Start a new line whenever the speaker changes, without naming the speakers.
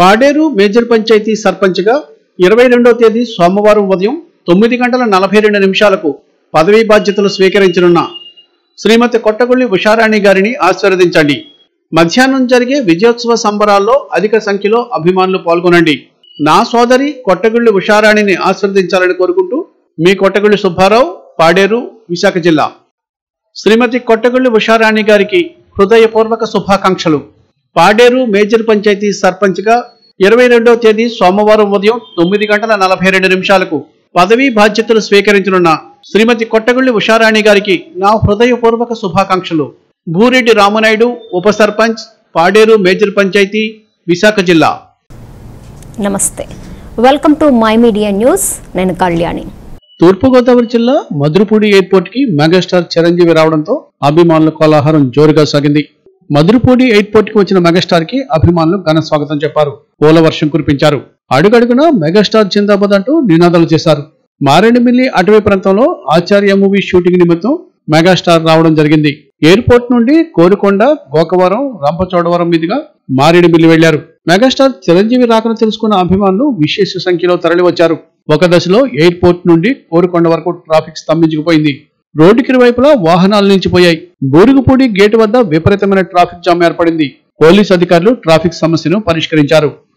Paderu major panchayat సర్పంచ్గా ఇరవై రెండవ తేదీ సోమవారం ఉదయం తొమ్మిది గంటల నలభై రెండు నిమిషాలకు పదవీ బాధ్యతలు స్వీకరించనున్న శ్రీమతి కొట్టగొల్లి ఉషారాణి గారిని ఆశీర్వదించండి మధ్యాహ్నం జరిగే విజయోత్సవ సంబరాల్లో అధిక సంఖ్యలో అభిమానులు పాల్గొనండి నా సోదరి కొట్టగొల్లి ఉషారాణిని ఆశీర్వదించాలని కోరుకుంటూ మీ కొట్టగొల్లి సుబ్బారావు పాడేరు విశాఖ జిల్లా శ్రీమతి కొట్టగొల్లి ఉషారాణి గారికి హృదయపూర్వక శుభాకాంక్షలు పాడేరు మేజర్ పంచాయతీ సర్పంచ్గా ఇరవై రెండవ తేదీ సోమవారం ఉదయం తొమ్మిది గంటల నలభై రెండు నిమిషాలకు పదవీ బాధ్యతలు స్వీకరించనున్న శ్రీమతి కొట్టగొల్లి ఉషారాణి గారికి నా హృదయపూర్వక శుభాకాంక్షలు భూరెడ్డి రామనాయుడు ఉప సర్పంచ్ పాడేరు మేజర్ పంచాయతీ విశాఖ జిల్లా
namaste welcome to my media news నేను కళ్యాణి
తూర్పుగోదావరి జిల్లా మధురపూడి ఎయిర్పోర్ట్ కి మెగాస్టార్ చిరంజీవి రావడంతో అభిమానుల కోలాహలం జోరుగా సాగింది మధురపూడి ఎయిర్పోర్ట్ కి వచ్చిన మెగాస్టార్ కి అభిమానులు ఘన స్వాగతం చెప్పారు పూల వర్షం కురిపించారు అడుగడుగునా మెగాస్టార్ జిందాబాద్ అంటూ నినాదాలు చేశారు మారేడుమిల్లి అటవీ ప్రాంతంలో ఆచార్య మూవీ షూటింగ్ నిమిత్తం మెగాస్టార్ రావడం జరిగింది ఎయిర్పోర్ట్ నుండి కోరుకొండ గోకవరం రంపచోడవరం మీదుగా మారేడుమిల్లి వెళ్లారు మెగాస్టార్ చిరంజీవి రాకను తెలుసుకున్న అభిమానులు విశేష సంఖ్యలో తరలివచ్చారు ఒక దశలో ఎయిర్పోర్ట్ నుండి కోరుకొండ వరకు ట్రాఫిక్ స్తంభించుకుపోయింది రోడ్డుకి ఇరువైపులా వాహనాలు నిలిచిపోయాయి బూరుగుపూడి గేటు వద్ద విపరీతమైన ట్రాఫిక్ జామ్ ఏర్పడింది పోలీస్ అధికారులు ట్రాఫిక్ సమస్యను పరిష్కరించారు